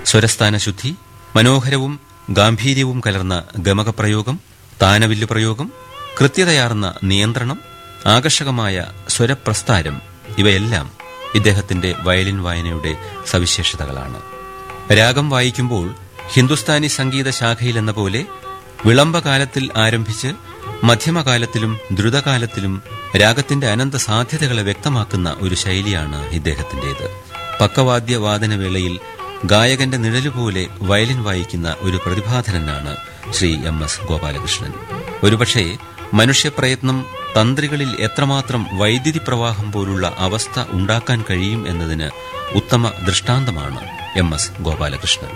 സ്വരസ്ഥാന ശുദ്ധി മനോഹരവും ഗാംഭീര്യവും കലർന്ന ഗമകപ്രയോഗം താനവില്ലു പ്രയോഗം കൃത്യതയാർന്ന നിയന്ത്രണം ആകർഷകമായ സ്വരപ്രസ്ഥാരം ഇവയെല്ലാം ഇദ്ദേഹത്തിന്റെ വയലിൻ വായനയുടെ സവിശേഷതകളാണ് രാഗം വായിക്കുമ്പോൾ ഹിന്ദുസ്ഥാനി സംഗീത ശാഖയിലെന്ന പോലെ വിളംബകാലത്തിൽ ആരംഭിച്ച് മധ്യമകാലത്തിലും ദ്രുതകാലത്തിലും രാഗത്തിന്റെ അനന്ത സാധ്യതകളെ വ്യക്തമാക്കുന്ന ഒരു ശൈലിയാണ് ഇദ്ദേഹത്തിന്റേത് പക്കവാദ്യ വാദനവേളയിൽ ഗായകന്റെ നിഴലുപോലെ വയലിൻ വായിക്കുന്ന ഒരു പ്രതിഭാധനനാണ് ശ്രീ എം എസ് ഗോപാലകൃഷ്ണൻ ഒരുപക്ഷെ മനുഷ്യപ്രയത്നം തന്ത്രികളിൽ എത്രമാത്രം വൈദ്യുതി പ്രവാഹം പോലുള്ള അവസ്ഥ ഉണ്ടാക്കാൻ കഴിയും എന്നതിന് ഉത്തമ ദൃഷ്ടാന്തമാണ് എം എസ് ഗോപാലകൃഷ്ണൻ